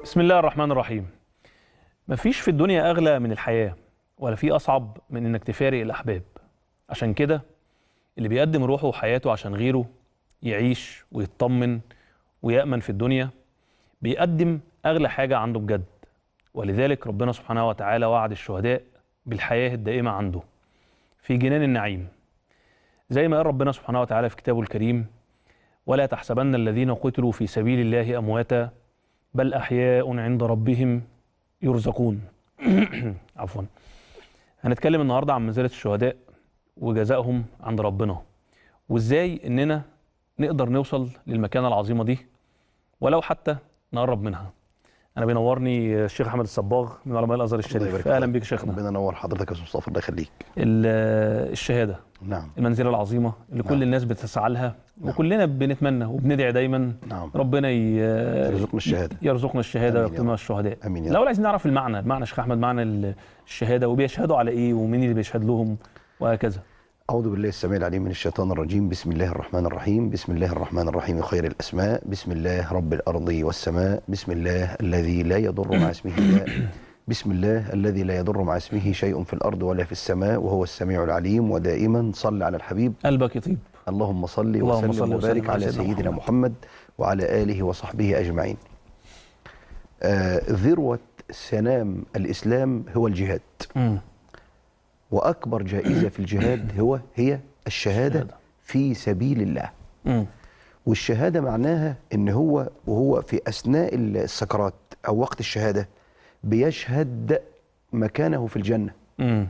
بسم الله الرحمن الرحيم مفيش في الدنيا أغلى من الحياة ولا في أصعب من إنك تفارق الأحباب عشان كده اللي بيقدم روحه وحياته عشان غيره يعيش ويطمن ويأمن في الدنيا بيقدم أغلى حاجة عنده بجد ولذلك ربنا سبحانه وتعالى وعد الشهداء بالحياة الدائمة عنده في جنان النعيم زي ما قال ربنا سبحانه وتعالى في كتابه الكريم ولا تحسبن الذين قتلوا في سبيل الله أمواتا بل أحياء عند ربهم يرزقون عفوا هنتكلم النهارده عن منزلة الشهداء وجزائهم عند ربنا وازاي اننا نقدر نوصل للمكانة العظيمة دي ولو حتى نقرب منها انا بينورني الشيخ احمد الصباغ من علماء الازهر الله يبارك الشريف اهلا فيك. بيك يا شيخنا ربنا ينور حضرتك يا استاذ مصطفى الله يخليك ال- الشهاده نعم المنزله العظيمه اللي كل نعم. الناس بتسعى لها وكلنا بنتمنى وبندعي دايما نعم ربنا ي- يرزقنا الشهاده يرزقنا الشهاده آمين يا ويكتبنا رب. الشهداء امين يا رب الاول عايزين نعرف المعنى المعنى يا شيخ احمد معنى ال- الشهاده وبيشهدوا على ايه ومين اللي بيشهد لهم وهكذا اعوذ بالله السميع العليم من الشيطان الرجيم بسم الله الرحمن الرحيم بسم الله الرحمن الرحيم خير الاسماء بسم الله رب الارض والسماء بسم الله الذي لا يضر مع اسمه داء بسم الله الذي لا يضر مع اسمه شيء في الارض ولا في السماء وهو السميع العليم ودائما صل على الحبيب قلبك يطيب اللهم صل اللهم وسلم صل وبارك وسلم على على سيدنا سيدنا محمد وعلى آله وصحبه أجمعين آه ذروة سنام الإسلام هو الجهاد مم. وأكبر جائزة في الجهاد هو هي الشهادة الشهادة. في سبيل الله مم. والشهادة معناها إن هو وهو في أثناء السكرات أو وقت الشهادة بيشهد مكانه في الجنة مم.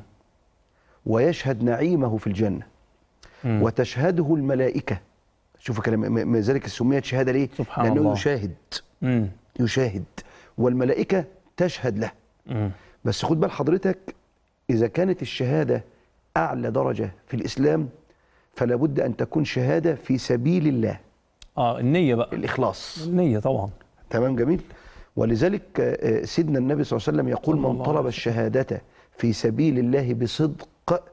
ويشهد نعيمه في الجنة مم. وتشهده الملائكة شوفوا كلام م- م- ذلك سميت شهادة ليه؟ سبحان لأنه الله. يشاهد مم. يشاهد والملائكة تشهد له مم. بس خد بال حضرتك إذا كانت الشهادة أعلى درجة في الإسلام فلا بد أن تكون شهادة في سبيل الله اه النيه بقى الإخلاص النيه طبعا تمام جميل ولذلك آه، آه، سيدنا النبي صلى الله عليه وسلم يقول صلى من الله طلب عليه الشهادة في سبيل الله بصدق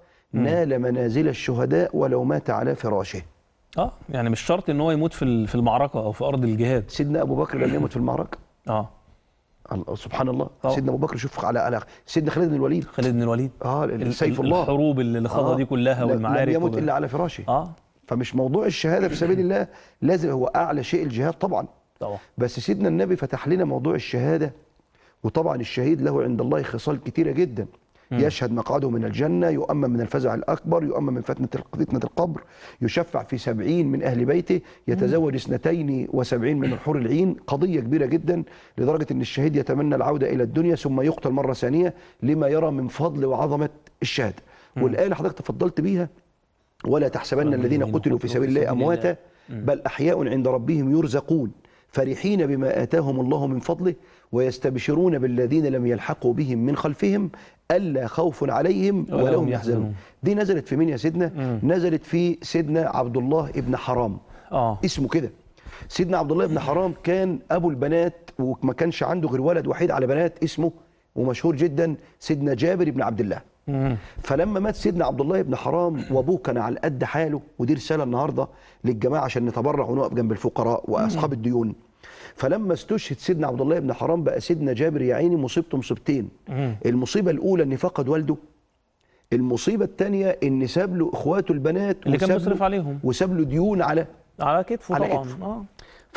نال منازل الشهداء ولو مات على فراشه اه يعني مش شرط ان هو يموت في ال- في المعركه او في ارض الجهاد سيدنا أبو بكر لم يمت في المعركة اه الله- سبحان الله طبعا. سيدنا أبو بكر شوف على على سيدنا خالد بن الوليد خالد بن الوليد اه ال- سيف ال- الله الحروب اللي اللي خاضها آه. دي كلها لا- والمعارك لم يمت وال- الا على فراشه اه فمش موضوع الشهاده في سبيل الله لازم هو اعلى شيء الجهاد طبعا طبعا بس سيدنا النبي فتح لنا موضوع الشهاده وطبعا الشهيد له عند الله خصال كتيره جدا يشهد مقعده من الجنة يؤمن من الفزع الأكبر يؤمن من فتنة فتنة القبر يشفع في سبعين من أهل بيته يتزوج اثنتين وسبعين من الحور العين قضية كبيرة جدا لدرجة أن الشهيد يتمنى العودة إلى الدنيا ثم يقتل مرة ثانية لما يرى من فضل وعظمة الشهادة والآية اللي حضرتك تفضلت بيها ولا تحسبن الذين قتلوا في سبيل الله أمواتا بل أحياء عند ربهم يرزقون فرحين بما آتاهم الله من فضله ويستبشرون بالذين لم يلحقوا بهم من خلفهم ألا خوف عليهم ولا ولا هم هم يحزنون. يحزنون دي نزلت في مين يا سيدنا نزلت في سيدنا عبد الله ابن حرام اه اسمه كده سيدنا عبد الله بن حرام كان ابو البنات وما كانش عنده غير ولد وحيد على بنات اسمه ومشهور جدا سيدنا جابر بن عبد الله مم. فلما مات سيدنا عبد الله بن حرام وابوه كان على قد حاله ودي رساله النهارده للجماعه عشان نتبرع ونقف جنب الفقراء واصحاب الديون فلما استشهد سيدنا عبد الله بن حرام بقى سيدنا جابر يا عيني مصيبته مصيبتين مم. المصيبه الاولى ان فقد والده المصيبه الثانيه ان ساب له اخواته البنات اللي كان وساب بيصرف له- عليهم وساب له ديون على على كتفه على طبعا كتفه. اه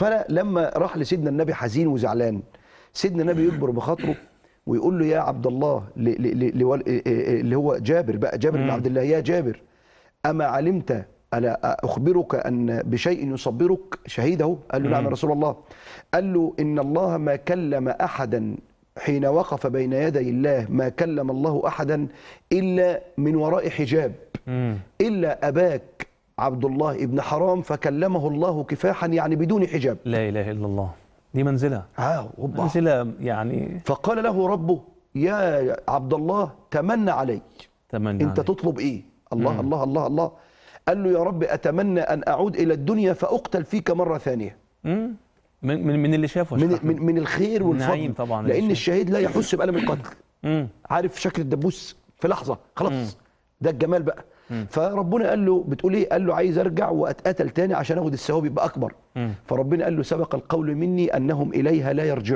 فلما راح لسيدنا النبي حزين وزعلان سيدنا النبي يكبر بخاطره ويقول له يا عبد الله ل- ل- ل- لول- إيه- إيه- اللي هو جابر بقى جابر بن عبد الله يا جابر أما علمت ألا أخبرك أن بشيء يصبرك شهيده قال له نعم يا رسول الله قال له إن الله ما كلم أحدا حين وقف بين يدي الله ما كلم الله أحدا إلا من وراء حجاب مم. إلا أباك عبد الله ابن حرام فكلمه الله كفاحا يعني بدون حجاب لا اله الا الله دي منزله آه وبا. منزله يعني فقال له ربه يا عبد الله تمنى علي تمنى انت عليك. تطلب ايه الله الله الله الله قال له يا رب اتمنى ان اعود الى الدنيا فاقتل فيك مره ثانيه مم. من من من اللي شافه يا من شيخ أحمد. من, من الخير والفضل النعيم طبعا لان اللي الشهيد لا يحس بالم القتل مم. عارف شكل الدبوس في لحظه خلاص ده الجمال بقى فربنا قال له بتقول ايه قال له عايز ارجع واتقتل تاني عشان اخد الثواب يبقى اكبر مم. فربنا قال له سبق القول مني انهم اليها لا يرجعون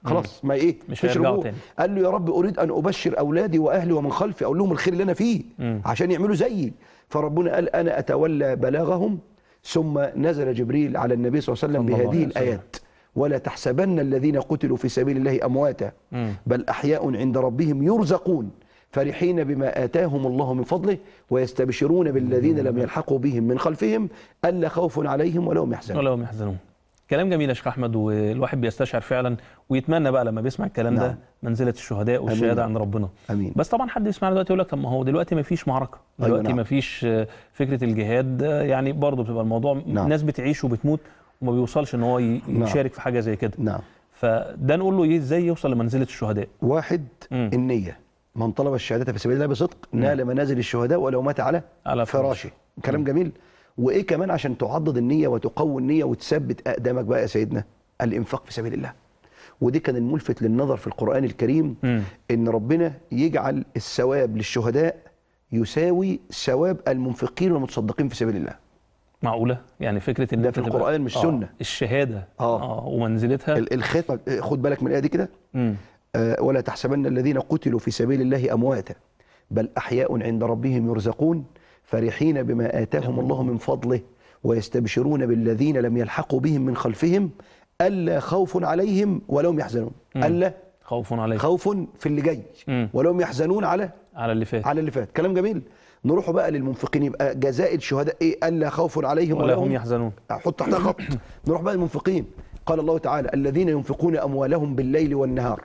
خلاص ما ايه مش فيش هيرجعوا رجوع. تاني. قال له يا رب اريد ان ابشر اولادي واهلي ومن خلفي اقول لهم الخير اللي انا فيه مم. عشان يعملوا زيي فربنا قال انا اتولى بلاغهم ثم نزل جبريل على النبي صلى الله عليه وسلم صلى الله بهذه عليه وسلم. الايات ولا تحسبن الذين قتلوا في سبيل الله امواتا مم. بل احياء عند ربهم يرزقون فرحين بما اتاهم الله من فضله ويستبشرون بالذين لم يلحقوا بهم من خلفهم الا خوف عليهم ولا هم يحزنون ولا هم يحزنون كلام جميل يا شيخ احمد والواحد بيستشعر فعلا ويتمنى بقى لما بيسمع الكلام ده نعم. منزله الشهداء والشهاده آمين. عند ربنا امين بس طبعا حد يسمعنا دلوقتي يقول لك طب ما هو دلوقتي ما فيش معركه أيوة دلوقتي نعم. ما فيش آه، فكره الجهاد آه، يعني برضه بتبقى الموضوع نعم. ناس بتعيش وبتموت وما بيوصلش ان هو ي- نعم. يشارك في حاجه زي كده نعم فده نقول له إيه ازاي يوصل لمنزله الشهداء واحد مم. النية من طلب الشهادة في سبيل الله بصدق نال منازل الشهداء ولو مات على على فراشه كلام جميل وايه كمان عشان تعضد النية وتقوي النية وتثبت اقدامك بقى يا سيدنا الانفاق في سبيل الله ودي كان الملفت للنظر في القرآن الكريم مم. ان ربنا يجعل الثواب للشهداء يساوي ثواب المنفقين والمتصدقين في سبيل الله معقوله يعني فكره ان ده أنت في تبقى- القرآن مش آه، سنة. الشهاده آه. اه ومنزلتها ال- الختمة خد بالك من الآية دي كده مم. آه، ولا تحسبن الذين قتلوا في سبيل الله أمواتا بل أحياء عند ربهم يرزقون فرحين بما آتاهم الله من فضله ويستبشرون بالذين لم يلحقوا بهم من خلفهم ألا خوف عليهم ولا هم يحزنون مم. ألا خوف عليك خوف في اللي جاي مم. ولا هم يحزنون على على اللي فات على اللي فات كلام جميل نروح بقى للمنفقين يبقى جزاء الشهداء ايه الا خوف عليهم ولا هم يحزنون حط تحتها خط نروح بقى للمنفقين قال الله تعالى الذين ينفقون اموالهم بالليل والنهار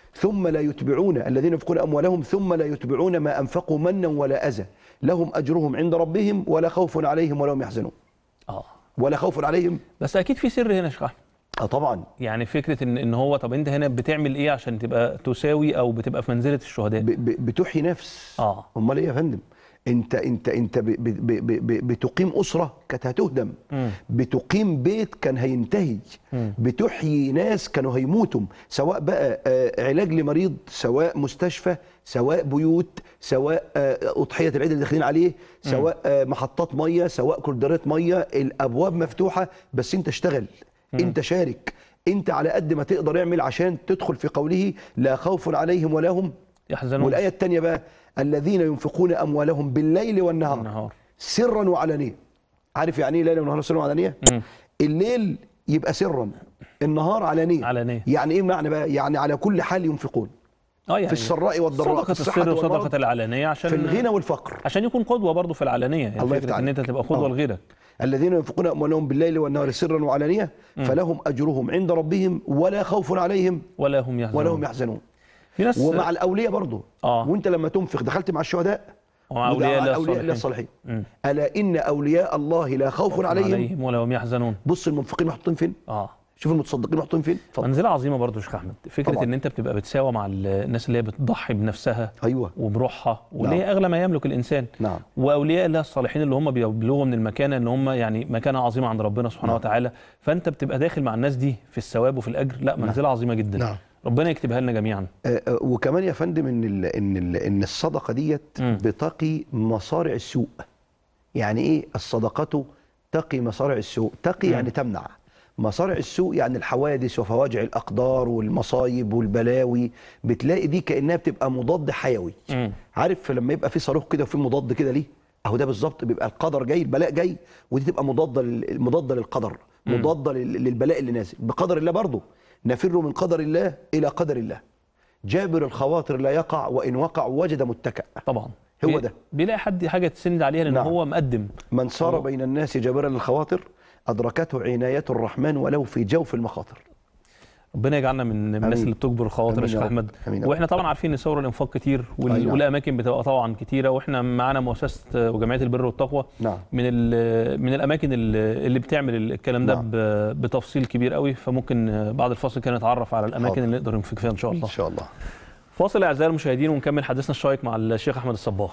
ثم لا يتبعون الذين ينفقون اموالهم ثم لا يتبعون ما انفقوا منا ولا اذى لهم اجرهم عند ربهم ولا خوف عليهم ولا هم يحزنون اه ولا خوف عليهم بس اكيد في سر هنا يا شيخ احمد اه طبعا يعني فكره ان ان هو طب انت هنا بتعمل ايه عشان تبقى تساوي او بتبقى في منزله الشهداء ب- ب- بتحيي نفس اه امال ايه يا فندم انت انت انت ب- ب- ب- ب- بتقيم اسره كانت هتهدم مم. بتقيم بيت كان هينتهي مم. بتحيي ناس كانوا هيموتوا سواء بقى آه، علاج لمريض سواء مستشفى سواء بيوت سواء آه، اضحيه العيد اللي داخلين عليه سواء آه، محطات ميه سواء كولدرات ميه الابواب مفتوحه بس انت اشتغل انت شارك انت على قد ما تقدر اعمل عشان تدخل في قوله لا خوف عليهم ولا هم يحزنون والايه الثانيه بقى الذين ينفقون اموالهم بالليل والنهار النهار سرا وعلانيه عارف يعني ايه ليل ونهار سرا وعلانيه مم. الليل يبقى سرا النهار علانيه علانية. يعني ايه معنى بقى يعني على كل حال ينفقون اه يعني في السراء والضراء صدقه في الصحه السر وصدقه والمرض العلانيه عشان في الغنى والفقر عشان يكون قدوه برضه في العلانيه يعني الله فكره يفتح ان انت عليك. تبقى قدوه آه. لغيرك الذين ينفقون اموالهم بالليل والنهار سرا وعلانيه فلهم اجرهم عند ربهم ولا خوف عليهم ولا هم يحزنون ولا هم يحزنون في ناس ومع الاولياء برضه آه. وانت لما تنفق دخلت مع الشهداء ومع وده اولياء على الله اولياء الله الصالحين الصالحين مم. الا ان اولياء الله لا خوف عليهم عليهم ولا هم يحزنون بص المنفقين محطوطين فين اه شوف المتصدقين محطوطين فين اتفضل. منزله عظيمه برضه يا شيخ احمد فكره طبعاً. ان انت بتبقى بتساوى مع ال- الناس اللي هي بتضحي بنفسها ايوه وبروحها واللي نعم. هي اغلى ما يملك الانسان نعم واولياء الله الصالحين اللي هم بيبلغوا من المكانه ان هم يعني مكانه عظيمه عند ربنا سبحانه نعم. وتعالى فانت بتبقى داخل مع الناس دي في الثواب وفي الاجر لا منزله عظيمه جدا نعم. ربنا يكتبها لنا جميعا آه، آه، وكمان يا فندم ان ال ان ال ان الصدقه ديت مم. بتقي مصارع السوء يعني ايه الصدقه تقي مصارع السوء تقي مم. يعني تمنع مصارع السوء يعني الحوادث وفواجع الاقدار والمصايب والبلاوي بتلاقي دي كانها بتبقى مضاد حيوي مم. عارف لما يبقى في صاروخ كده وفي مضاد كده ليه اهو ده بالظبط بيبقى القدر جاي البلاء جاي ودي تبقى مضاده لل- مضاده للقدر مضاده لل- للبلاء اللي نازل بقدر الله برضه نفر من قدر الله الى قدر الله جابر الخواطر لا يقع وان وقع وجد متكأ طبعا هو بي- ده. بيلاقي حد حاجه تسند عليها لان نعم. هو مقدم من صار هو- بين الناس جابرا للخواطر ادركته عنايه الرحمن ولو في جوف المخاطر ربنا يجعلنا من من الناس آمين. اللي بتجبر الخواطر يا آمين شيخ يا رب. احمد آمين يا رب. واحنا طبعا عارفين ان صور الانفاق كتير وال- أي نعم. والاماكن بتبقى طبعا كتيره واحنا معانا مؤسسه وجمعيه البر والتقوى نعم من ال- من الاماكن اللي اللي بتعمل الكلام ده نعم. ب- بتفصيل كبير قوي فممكن بعد الفاصل كده نتعرف على الاماكن حاضر. اللي نقدر ننفق فيها ان شاء ان الله شاء الله فاصل اعزائي المشاهدين ونكمل حديثنا الشيق مع الشيخ احمد الصباغ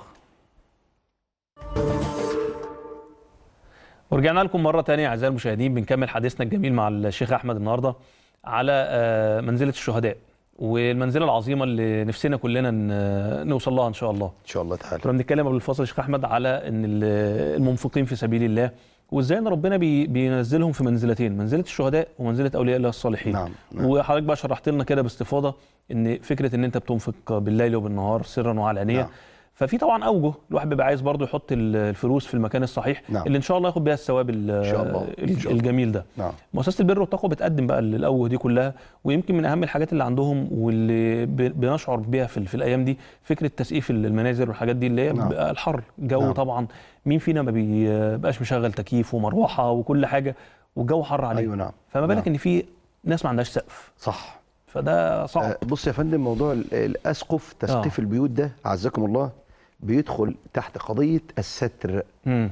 ورجعنا لكم مره تانية اعزائي المشاهدين بنكمل حديثنا الجميل مع الشيخ احمد النهارده على آه، منزله الشهداء والمنزله العظيمه اللي نفسنا كلنا ن- نوصل لها ان شاء الله ان شاء الله تعالى كنا بنتكلم قبل الفاصل يا شيخ احمد على ان ال- المنفقين في سبيل الله وازاي ان ربنا بي بينزلهم في منزلتين منزله الشهداء ومنزله اولياء الله الصالحين نعم، نعم. وحضرتك بقى شرحت لنا كده باستفاضه ان فكره ان انت بتنفق بالليل وبالنهار سرا وعلانيه نعم. ففي طبعا اوجه الواحد بيبقى عايز برضه يحط ال- الفلوس في المكان الصحيح نعم. اللي ان شاء الله ياخد بيها الثواب ال- إن شاء الله، إن شاء الله. الجميل ده نعم مؤسسه البر والتقوى بتقدم بقى الاوجه دي كلها ويمكن من اهم الحاجات اللي عندهم واللي ب- بنشعر بيها في, في الايام دي فكره تسقيف المنازل والحاجات دي اللي هي نعم. بقى الحر الجو نعم. طبعا مين فينا ما بيبقاش مشغل تكييف ومروحه وكل حاجه والجو حر عليه ايوه نعم فما بالك نعم. ان في ناس ما عندهاش سقف صح فده صعب آه، بص يا فندم موضوع ال- الاسقف تسقيف آه. البيوت ده اعزكم الله بيدخل تحت قضيه الستر امم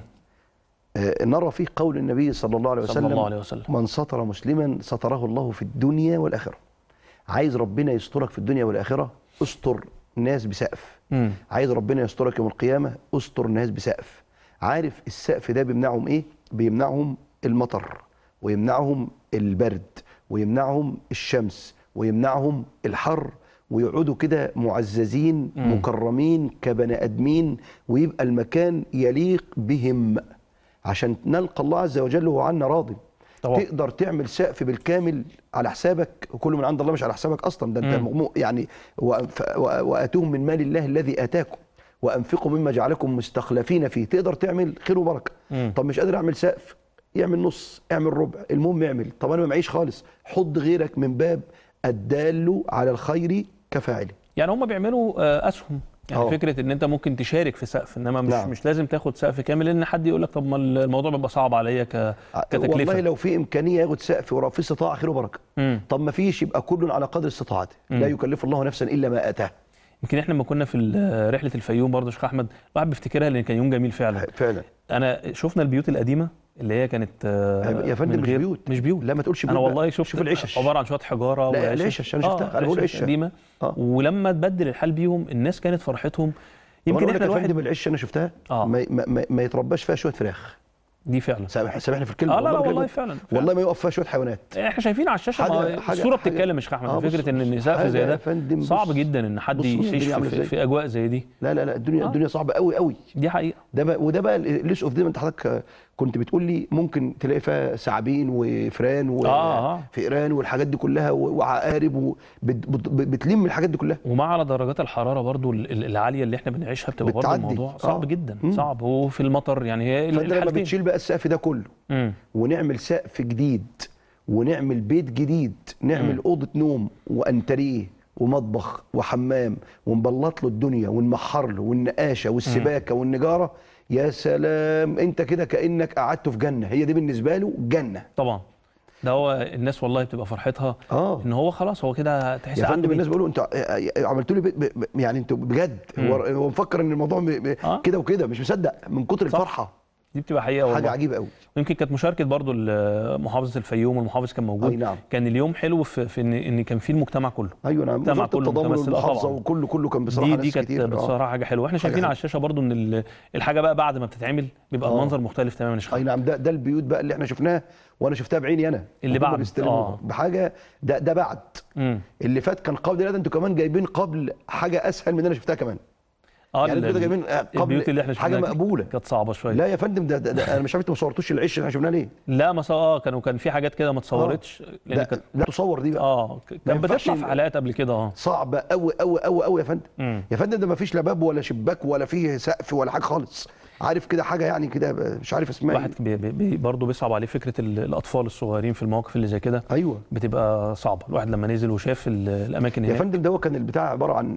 آه، نرى فيه قول النبي صلى الله عليه صلى وسلم الله عليه وسلم من ستر مسلما ستره الله في الدنيا والاخره عايز ربنا يسترك في الدنيا والاخره استر ناس بسقف امم عايز ربنا يسترك يوم القيامه استر ناس بسقف عارف السقف ده بيمنعهم ايه بيمنعهم المطر ويمنعهم البرد ويمنعهم الشمس ويمنعهم الحر ويقعدوا كده معززين مم. مكرمين كبني ادمين ويبقى المكان يليق بهم عشان نلقى الله عز وجل وهو عنا راضي طبعا تقدر تعمل سقف بالكامل على حسابك وكل من عند الله مش على حسابك اصلا ده انت مم. مغمو يعني وأنف- وآ- واتوهم من مال الله الذي اتاكم وانفقوا مما جعلكم مستخلفين فيه تقدر تعمل خير وبركه مم. طب مش قادر اعمل سقف يعمل نص اعمل ربع المهم اعمل طب انا ما معيش خالص حط غيرك من باب الدال على الخير كفاعله يعني هم بيعملوا آه، اسهم يعني آه. فكره ان انت ممكن تشارك في سقف انما مش نعم. مش لازم تاخد سقف كامل لان حد يقول لك طب ما الموضوع بيبقى صعب عليا ك كتكلفه والله لو في امكانيه ياخد سقف ورا في استطاعه خير وبركه مم. طب ما فيش يبقى كل على قدر استطاعته لا يكلف الله نفسا الا ما اتاه يمكن احنا لما كنا في ال- رحله الفيوم برضه يا شيخ احمد الواحد بيفتكرها لان كان يوم جميل فعلا فعلا انا شفنا البيوت القديمه اللي هي كانت آه، يا فندم من مش غير- بيوت مش بيوت لا ما تقولش بيوت انا بقى. والله شفت شوف العشش عباره عن شويه حجاره لا، وعشش. العشش، أنا شفتها، أنا بقول عشش عشة. قديمه آه. ولما تبدل الحال بيهم الناس كانت فرحتهم يمكن يمكن احنا احنا يا الواحد فندم العش انا شفتها آه. ما, ما, ما, ما يترباش فيها شويه فراخ دي فعلا سامح سامحني في الكلمه اه لا لا بكلمك. والله فعلا, فعلا. والله ما يقف فيها شويه حيوانات احنا شايفين على الشاشه حاجة- ما حاجة- الصوره حاجة- بتتكلم يا شيخ احمد آه، بص- فكره ان بص، النساء حاجة في زي يا ده فندم، بص. صعب جدا ان حد بص يعيش الدنيا في, عاملة في, إزاي. في اجواء زي دي لا لا لا الدنيا آه. الدنيا صعبه قوي قوي دي حقيقه ده بقى وده بقى الليس اوف ديم انت حضرتك آه، كنت بتقول لي ممكن تلاقي فيها ثعابين وفران آه، آه. وفئران والحاجات دي كلها و- وعقارب وبتلم الحاجات دي كلها ومع على درجات الحراره برضو ال- ال- العاليه اللي احنا بنعيشها بتبقى برضو بتعدي. الموضوع آه. صعب جدا مم. صعب وفي المطر يعني هي ال- فانت لما الحالتين بتشيل بقى السقف ده كله مم. ونعمل سقف جديد ونعمل بيت جديد نعمل مم. اوضه نوم وانتريه ومطبخ وحمام ونبلط له الدنيا ونمحر له والنقاشه والسباكه والنجاره يا سلام انت كده كانك قعدت في جنه هي دي بالنسبه له جنه طبعا ده هو الناس والله بتبقى فرحتها اه ان هو خلاص هو كده تحس يا عنده فندم بيت. الناس بيقولوا انتوا عملتوا لي بيت ب- ب- يعني انتوا بجد هو هو مفكر ان الموضوع ب- ب- آه. كده وكده مش مصدق من كتر صح. الفرحه دي بتبقى حقيقه حاجه والله عجيبه قوي يمكن كانت مشاركه برضو ال- محافظه الفيوم والمحافظ كان موجود اي نعم كان اليوم حلو في, في ان ان كان فيه المجتمع كله ايوه نعم مجتمع وزاره كله التضامن متمثل. آه والمحافظه طبعاً. وكله كله كان بصراحه دي ناس دي كانت كتير. آه. بصراحه حاجه حلوه واحنا حاجة شايفين حلوة. على الشاشه برضو ان ال- الحاجه بقى بعد ما بتتعمل بيبقى آه. المنظر مختلف تماما يا شيخ اي نعم ده ده البيوت بقى اللي احنا شفناها وانا شفتها بعيني انا اللي وهم بعد. بيستلموها آه. بحاجه ده ده بعد مم. اللي فات كان قبل لا ده انتوا كمان جايبين قبل حاجه اسهل من اللي انا شفتها كمان اه يعني ال- انتوا كده جايبين آه، قبل البيوت اللي احنا حاجه شفناها مقبوله كانت صعبه شويه لا يا فندم ده, ده, ده انا مش عارف انتوا ما صورتوش العش اللي احنا شفناه ليه لا ما صار اه كانوا كان في حاجات كده ما اتصورتش لان لا, كانت لا تصور دي بقى اه ك- ما كانت ينفعش بتطلع في ال- حلقات قبل كده اه صعبه قوي قوي قوي قوي يا فندم مم. يا فندم ده ما فيش لا باب ولا شباك ولا فيه سقف ولا حاجه خالص عارف كده حاجه يعني كده مش عارف اسمها الواحد بي بي بي برضه بيصعب عليه فكره ال- الاطفال الصغيرين في المواقف اللي زي كده إيه؟ ايوه بتبقى صعبه الواحد لما نزل وشاف ال- الاماكن يا هناك فندم ده هو كان البتاع عباره عن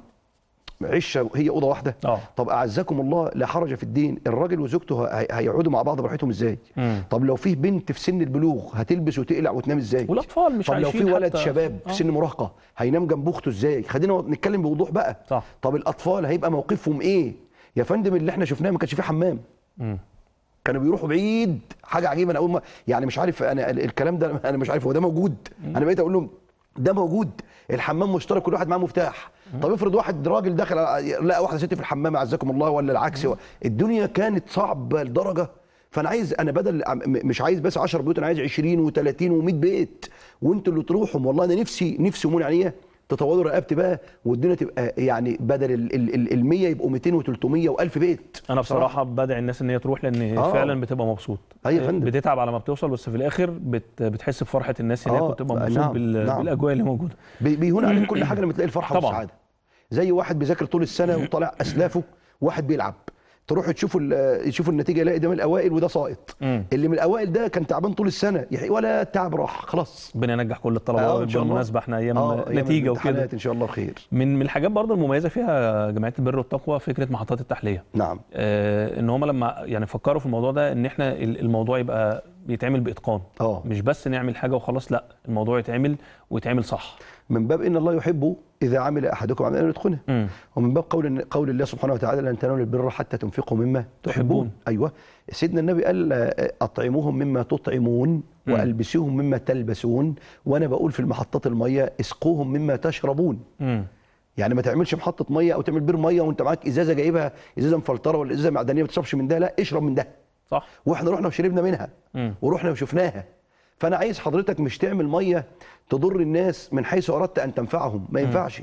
عشه هي اوضه واحده اه طب اعزكم الله لا حرج في الدين الراجل وزوجته هي- هيقعدوا مع بعض براحتهم ازاي مم. طب لو فيه بنت في سن البلوغ هتلبس وتقلع وتنام ازاي والاطفال مش طب لو عايشين في ولد حتى- شباب آه. في سن مراهقه هينام جنب اخته ازاي خلينا نتكلم بوضوح بقى صح طب الاطفال هيبقى موقفهم ايه يا فندم اللي احنا شفناه ما كانش فيه حمام مم. كانوا بيروحوا بعيد حاجه عجيبه انا اول ما يعني مش عارف انا ال- الكلام ده انا مش عارف هو ده موجود انا بقيت اقول لهم ده موجود الحمام مشترك كل واحد معاه مفتاح طب افرض واحد راجل دخل على- لقى واحده ست في الحمام عزكم الله ولا العكس الدنيا كانت صعبه لدرجه فانا عايز انا بدل م- مش عايز بس 10 بيوت انا عايز 20 و30 و100 بيت وانتوا اللي تروحوا والله انا نفسي نفسي امون عليا تطوروا رقبتي بقى والدنيا تبقى يعني بدل ال- ال- ال- ال 100 يبقوا 200 و300 و1000 بيت انا بصراحه بدعي الناس ان هي تروح لان آه. فعلا بتبقى مبسوط أيوة يا فندم. بتتعب على ما بتوصل بس في الاخر بت بتحس بفرحه الناس هناك آه، وتبقى نعم، مبسوط بال... نعم. بالاجواء اللي موجوده بي- بيهون عليك كل حاجه لما تلاقي الفرحه طبعاً. والسعاده زي واحد بيذاكر طول السنه وطالع اسلافه واحد بيلعب تروحوا تشوفوا ال- يشوفوا النتيجه يلاقي ده من الاوائل وده ساقط مم. اللي من الاوائل ده كان تعبان طول السنه يحيي ولا التعب راح خلاص ربنا ينجح كل آه، الطلبه إن شاء الله. بالمناسبه احنا ايام آه، أيام نتيجه وكده الامتحانات ان شاء الله خير من من الحاجات برضه المميزه فيها جمعيه البر والتقوى فكره محطات التحليه نعم آه ان هم لما يعني فكروا في الموضوع ده ان احنا ال- الموضوع يبقى بيتعمل باتقان اه مش بس نعمل حاجه وخلاص لا الموضوع يتعمل ويتعمل صح من باب ان الله يحب اذا عمل احدكم عملا ان يتقنه مم. ومن باب قول قول الله سبحانه وتعالى لن تنالوا البر حتى تنفقوا مما تحبون. تحبون ايوه سيدنا النبي قال آه، اطعموهم مما تطعمون مم. والبسوهم مما تلبسون وانا بقول في المحطات الميه اسقوهم مما تشربون مم. يعني ما تعملش محطه ميه او تعمل بير ميه وانت معاك ازازه جايبها ازازه مفلتره ولا ازازه معدنيه ما تشربش من ده لا اشرب من ده صح واحنا رحنا وشربنا منها مم. ورحنا وشفناها فانا عايز حضرتك مش تعمل ميه تضر الناس من حيث اردت ان تنفعهم ما ينفعش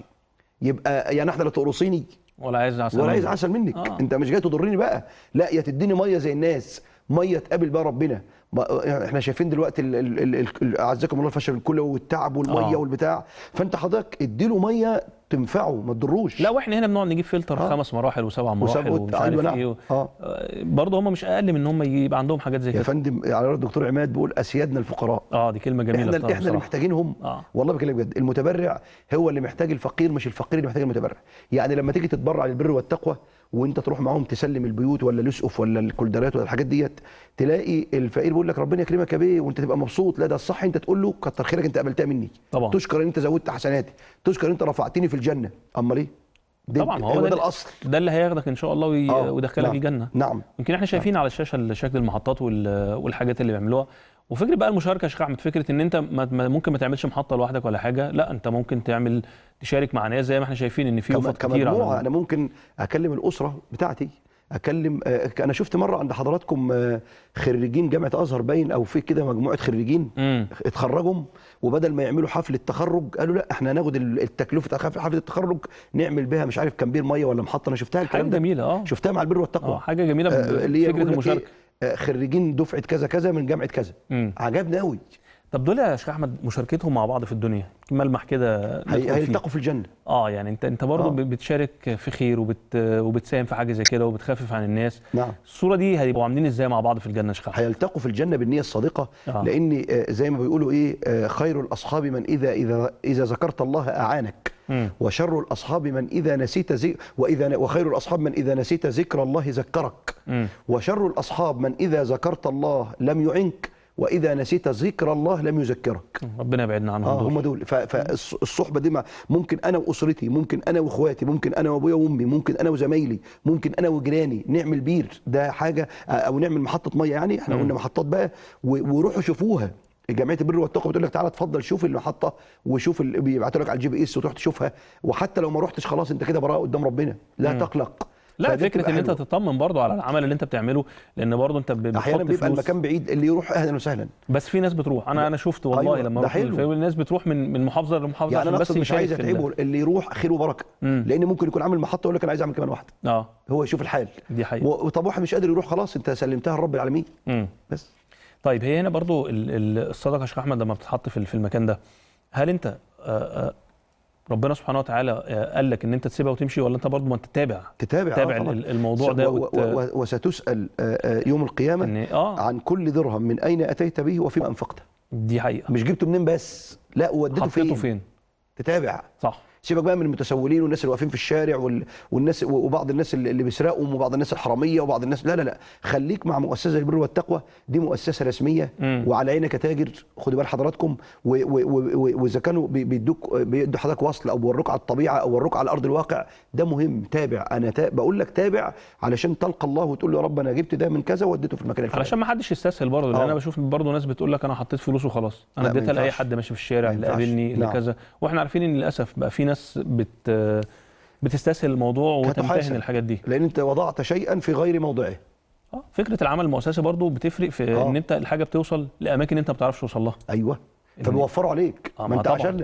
يبقى يعني احنا لا تقرصيني ولا عايز عسل ولا عايز منك. عسل منك آه. آه. انت مش جاي تضرني بقى لا يا تديني ميه زي الناس ميه تقابل بقى ربنا ما- يعني احنا شايفين دلوقتي ال- ال- ال- ال- اعزكم الله الفشل الكلى والتعب والميه آه. والبتاع فانت حضرتك اديله ميه تنفعه ما تضروش لا واحنا هنا بنقعد نجيب فلتر آه. خمس مراحل وسبع مراحل وسبع- ومش أيوة عارف نعم. ايه و... آه. آه، برضه هم مش اقل من ان هم يبقى عندهم حاجات زي يا كده فندم على رأي الدكتور عماد بيقول اسيادنا الفقراء اه دي كلمه جميله احنا بصراحة. احنا اللي محتاجينهم آه. والله بكلمك بجد المتبرع هو اللي محتاج الفقير مش الفقير اللي محتاج المتبرع يعني لما تيجي تتبرع للبر والتقوى وانت تروح معاهم تسلم البيوت ولا الاسقف ولا الكولدرات ولا الحاجات ديت تلاقي الفقير بيقول لك ربنا يكرمك يا بيه وانت تبقى مبسوط لا ده الصح انت تقول له كتر خيرك انت قبلتها مني طبعا. تشكر ان انت زودت حسناتي تشكر ان انت رفعتني في الجنه امال ايه ده- طبعا ما هو ده, ده, ده الاصل ده اللي هياخدك ان شاء الله وي... آه، ويدخلك نعم. الجنه نعم يمكن احنا شايفين على الشاشه شكل المحطات وال... والحاجات اللي بيعملوها وفكره بقى المشاركه يا شيخ احمد فكره ان انت ما... ما- ممكن ما تعملش محطه لوحدك ولا حاجه لا انت ممكن تعمل تشارك مع ناس زي ما احنا شايفين ان في كم- وفد كتير كمجموعه على انا ممكن اكلم الاسره بتاعتي اكلم آه، انا شفت مره عند حضراتكم آه، خريجين جامعه ازهر باين او في كده مجموعه خريجين امم اتخرجوا وبدل ما يعملوا حفله تخرج قالوا لا احنا هناخد ال- التكلفه بتاع حفله التخرج نعمل بها مش عارف كام بير ميه ولا محطه انا شفتها حاجه الكلام ده جميله اه شفتها مع البر والتقوى اه حاجه جميله آه، اللي هي فكره يقول لك المشاركه إيه، آه، خريجين دفعه كذا كذا من جامعه كذا امم عجبني قوي طب دول يا شيخ احمد مشاركتهم مع بعض في الدنيا ملمح كده ندخل فيه. هيلتقوا في الجنه اه يعني انت انت برضه آه. ب- بتشارك في خير وبت وبتساهم في حاجه زي كده وبتخفف عن الناس نعم الصوره دي هيبقوا عاملين ازاي مع بعض في الجنه يا شيخ احمد هيلتقوا في الجنه بالنيه الصادقه آه. لان آه، زي ما بيقولوا ايه آه، خير الاصحاب من اذا اذا اذا ذكرت الله اعانك مم. وشر الاصحاب من اذا نسيت زي واذا وخير الاصحاب من اذا نسيت ذكر الله ذكرك مم. وشر الاصحاب من اذا ذكرت الله لم يعنك واذا نسيت ذكر الله لم يذكرك ربنا يبعدنا عنهم اه دول هم دول ف- فالصحبه دي مع- ممكن انا واسرتي ممكن انا واخواتي ممكن انا وابويا وامي ممكن انا وزمايلي ممكن انا وجيراني نعمل بير ده حاجه آه، او نعمل محطه ميه يعني احنا مم. قلنا محطات بقى و- وروحوا شوفوها جمعيه البر والتقوى بتقول لك تعالى اتفضل شوف المحطه وشوف ال- بيبعتوا لك على الجي بي اس وتروح تشوفها وحتى لو ما رحتش خلاص انت كده براءه قدام ربنا لا مم. تقلق لا فدي فكره بتبقى ان انت حلوة. تطمن برضو على العمل اللي انت بتعمله لان برضو انت ب- بتحط احيانا بيبقى فلوس المكان بعيد اللي يروح اهلا وسهلا بس في ناس بتروح انا انا شفت والله أيوة، لما ده رحت حلو. الفيوم الناس بتروح من من محافظه لمحافظه يعني انا عشان بس اقصد مش يشارك عايز في ال- اتعبه اللي يروح خير وبركه مم. لان ممكن يكون عامل محطه يقول لك انا عايز اعمل كمان واحده اه هو يشوف الحال دي حقيقه و- وطب واحد مش قادر يروح خلاص انت سلمتها لرب العالمين مم. بس طيب هي هنا برضو ال- ال- الصدقه يا شيخ احمد لما بتتحط في ال- في المكان ده هل انت آه، آه، ربنا سبحانه وتعالى آه، قال لك ان انت تسيبها وتمشي ولا انت برضو ما تتابع تتابع تتابع آه طبعاً. ال- الموضوع ده و- و- وت... و- وستسال آه، آه، يوم القيامه ان اه عن كل درهم من اين اتيت به وفيما انفقته دي حقيقه مش جبته منين بس لا وديته حطيته فين فين تتابع صح سيبك بقى من المتسولين والناس اللي واقفين في الشارع وال... والناس وبعض الناس اللي اللي بيسرقوا وبعض الناس الحراميه وبعض الناس لا لا لا خليك مع مؤسسه البر والتقوى دي مؤسسه رسميه مم. وعلى عينك تاجر خدوا بال حضراتكم و- و- و- و- واذا كانوا بي- بيدوك بيدوا حضرتك وصل او بيوروك على الطبيعه او بيوروك على ارض الواقع ده مهم تابع انا تا... بقول لك تابع علشان تلقى الله وتقول له يا رب انا جبت ده من كذا ووديته في المكان الفلاني علشان ما حدش يستسهل برضه لان آه. انا بشوف برضه ناس بتقول لك انا حطيت فلوس وخلاص انا لا، ما اديتها لاي ينفعش. حد ماشي في الشارع ما اللي ينفعش. قابلني اللي نعم. كذا واحنا عارفين ان للاسف بقى في ناس بت بتستسهل الموضوع وتمتهن هتحاسب. الحاجات دي لان انت وضعت شيئا في غير موضعه اه فكره العمل المؤسسي برضه بتفرق في آه. ان انت الحاجه بتوصل لاماكن انت ما بتعرفش توصل لها ايوه إن- فبيوفروا عليك آه، ما ما انت طبعاً. عشان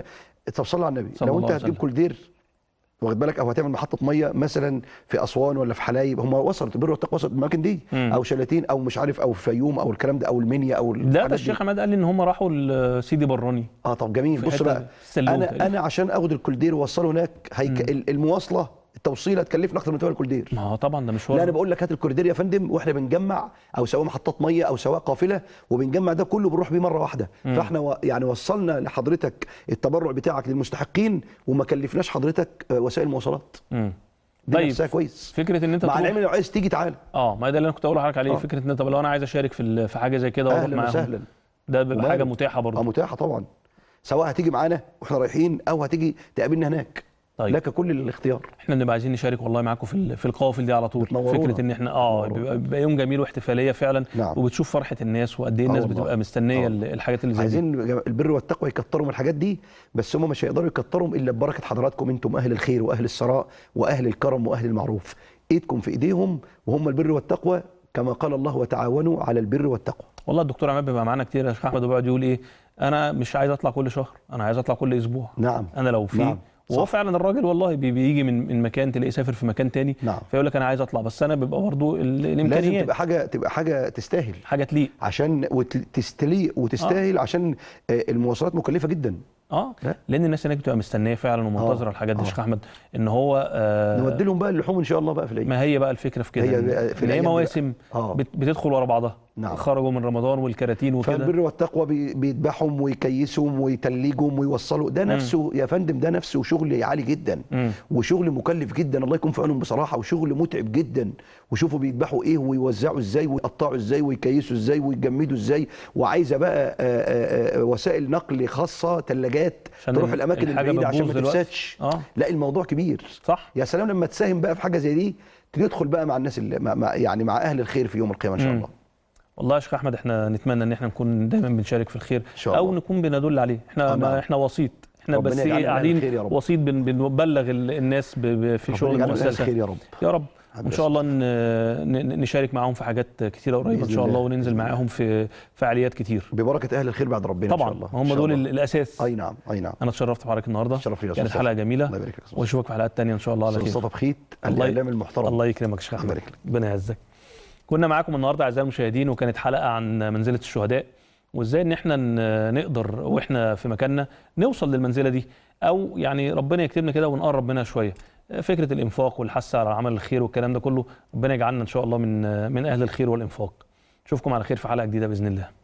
طب صلى على النبي صلى لو الله انت عليه هتجيب كولدير واخد بالك او هتعمل محطه ميه مثلا في اسوان ولا في حلايب هم وصلت البر والتقوى وصلت الاماكن دي مم. او شلاتين او مش عارف او الفيوم او الكلام ده او المنيا او ده الحاجات ده دي. الشيخ عماد قال لي ان هم راحوا لسيدي براني اه طب جميل في بص حتة بقى في السلوم انا تقريبا. انا عشان اخد الكولدير واوصله هناك هيك ال- المواصله التوصيله تكلفنا اكتر من ثمن الكولدير ما هو طبعا ده مشوار لا انا بقول لك هات الكولدير يا فندم واحنا بنجمع او سواء محطات ميه او سواء قافله وبنجمع ده كله بنروح بيه مره واحده فاحنا و... يعني وصلنا لحضرتك التبرع بتاعك للمستحقين وما كلفناش حضرتك آه، وسائل مواصلات مم. دي طيب نفسها كويس فكره ان انت مع تروح العلم لو عايز تيجي تعالى اه ما ده اللي انا كنت اقول لحضرتك عليه آه. فكره ان طب لو انا عايز اشارك في ال- في حاجه زي كده واروح اهلا معاهم وسهلا ده بيبقى وماله. حاجه متاحه اه برضه متاحه طبعا سواء هتيجي معانا واحنا رايحين او هتيجي تقابلنا هناك طيب. لك كل الاختيار احنا بنبقى عايزين نشارك والله معاكم في ال- في القوافل دي على طول بتنورونا. فكره ان احنا اه بتنورونا. بيبقى, بيبقى يوم جميل واحتفاليه فعلا نعم. وبتشوف فرحه الناس وقد ايه آه الناس والله. بتبقى مستنيه آه. ال- الحاجات اللي زي دي عايزين البر والتقوى يكتروا من الحاجات دي بس هم مش هيقدروا يكتروا الا ببركه حضراتكم انتم اهل الخير واهل الثراء واهل الكرم واهل المعروف ايدكم في ايديهم وهم البر والتقوى كما قال الله وتعاونوا على البر والتقوى والله الدكتور عماد بيبقى معانا كتير يا شيخ احمد وبيقعد يقول ايه انا مش عايز اطلع كل شهر انا عايز اطلع كل اسبوع نعم انا لو في نعم. وهو صح. فعلا الراجل والله بي- بيجي من من مكان تلاقيه سافر في مكان تاني نعم. فيقول لك انا عايز اطلع بس انا بيبقى برضه ال- لازم الامكانيات تبقى حاجه تبقى حاجه تستاهل حاجه تليق عشان وتستليق وتستاهل عشان آه، المواصلات مكلفه جدا اه لا. لان الناس هناك بتبقى مستنيه فعلا ومنتظره آه. الحاجات دي آه. يا شيخ احمد ان هو آه نودي لهم بقى اللحوم ان شاء الله بقى في العيد ما هي بقى الفكره في كده هي إن- بقى في إن هي الأيام دي مواسم بقى. آه. بت- بتدخل ورا بعضها نعم. خرجوا من رمضان والكراتين وكده فالبر والتقوى بي- بيذبحهم ويكيسهم ويتلجهم ويوصلوا ده نفسه يا فندم ده نفسه شغل عالي جدا مم. وشغل مكلف جدا الله يكون في عونهم بصراحه وشغل متعب جدا وشوفوا بيذبحوا ايه ويوزعوا ازاي ويقطعوا ازاي ويكيسوا ازاي ويجمدوا ازاي وعايزه بقى آه، آه، آه، وسائل نقل خاصه ثلاجات عشان تروح الاماكن الحاجة البعيده عشان ما بتبوظ دلوقتي. تفسدش اه لا الموضوع كبير صح يا سلام لما تساهم بقى في حاجه زي دي تدخل بقى مع الناس اللي مع مع- يعني مع اهل الخير في يوم القيامه ان شاء مم. الله والله يا شيخ احمد احنا نتمنى ان احنا نكون دايما بنشارك في الخير شاء او الله. نكون بندل عليه احنا آه، ما نعم. احنا وسيط احنا ربنا بس يجعلنا ايه من قاعدين الخير يا رب. وسيط بن- بنبلغ ال- الناس ب- ب- في ربنا شغل يجعلنا من أهل المؤسسه الخير يا رب يا رب حبيبي وان شاء الله ن- ن- نشارك معاهم في حاجات كتيره قريبه ان بإذن شاء الله الله. وننزل بإذن الله. معاهم في فعاليات كتير ببركه اهل الخير بعد ربنا ان شاء طبعا الله هم إن شاء دول الله. ال- الاساس اي نعم اي نعم انا اتشرفت بحضرتك النهارده شرف لي يا أستاذ كانت صفا. حلقه جميله الله يبارك لك يا أستاذ واشوفك في حلقات تانية ان شاء الله على استاذ خير صفا بخيت الله ي- الاعلام المحترم الله يكرمك يا شيخ الله احمد يبارك لك. ربنا يعزك كنا معاكم النهارده اعزائي المشاهدين وكانت حلقه عن منزله الشهداء وازاي ان احنا ن- نقدر واحنا في مكاننا نوصل للمنزله دي او يعني ربنا يكتبنا كده ونقرب منها شويه فكره الانفاق والحث على عمل الخير والكلام ده كله ربنا يجعلنا ان شاء الله من من اهل الخير والانفاق اشوفكم على خير في حلقه جديده باذن الله